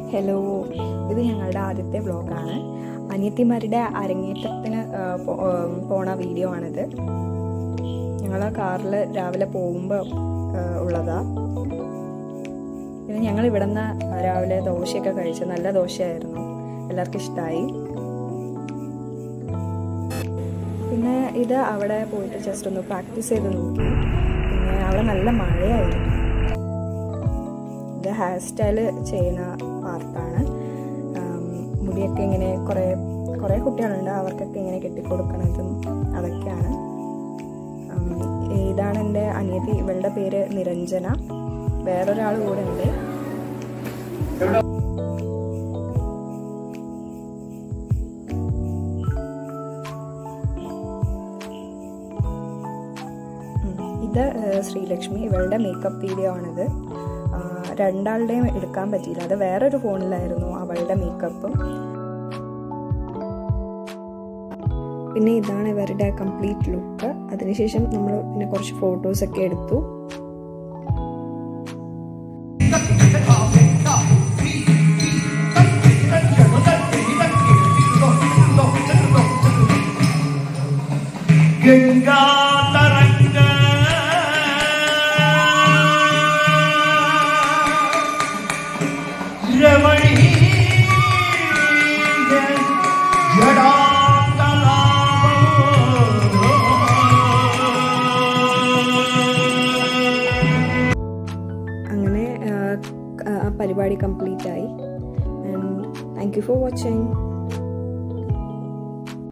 Hello ഇത് ഞങ്ങളുടെ ആദ്യത്തെ വ്ളോഗാണ് അനിയത്തിമാരുടെ അരങ്ങേറ്റത്തിന് ആ, പോ- ആ, പോണ വീഡിയോ ആണിത് ഞങ്ങൾ ആ കാറിൽ രാവിലെ പോകുമ്പോൾ ഉള്ളതാ പിന്നെ ഞങ്ങൾ ഇവിടെ നിന്ന് രാവിലെ ദോശയൊക്കെ കഴിച്ചു നല്ല ദോശയായിരുന്നു എല്ലാവർക്കും ഇഷ്ടമായി പിന്നെ ഇത് അവിടെ പോയിട്ട് ജസ്റ്റ് ഒന്ന് പ്രാക്ടീസ് ചെയ്ത് നോക്കി പിന്നെ അവിടെ നല്ല മഴയായിരുന്നു ഇത് ഹെയർ സ്റ്റൈൽ ചെയ്യുന്ന പാർട്ടാണ് മുടിയൊക്കെ ഇങ്ങനെ കുറേ കുറേ കുട്ടികളുണ്ട് അവർക്കൊക്കെ ഇങ്ങനെ കെട്ടിക്കൊടുക്കണതും അതൊക്കെയാണ് ഉം, ഇതാണ് എൻ്റെ അനിയത്തി ഇവളുടെ പേര് നിരഞ്ജന വേറൊരാൾ കൂടെ ഉണ്ട് ഉം. ഇത് ഏഹ്, ശ്രീലക്ഷ്മി ഇവളുടെ മേക്കപ്പ് വീഡിയോ ആണിത് ആ, രണ്ടാളുടെയും എടുക്കാൻ പറ്റിയില്ല അത് വേറൊരു ഫോണിലായിരുന്നു അവളുടെ മേക്കപ്പും പിന്നെ ഇതാണ് ഇവരുടെ കംപ്ലീറ്റ് ലുക്ക് അതിനുശേഷം നമ്മൾ പിന്നെ കുറച്ച് ഫോട്ടോസൊക്കെ എടുത്തു ഗംഗാതരംഗ രമണീയ ജടാന്തലാപോ അങ്ങനെ ആ, ആ പരിപാടി കംപ്ലീറ്റ് ആയി താങ്ക് യു ഫോർ വാച്ചിങ്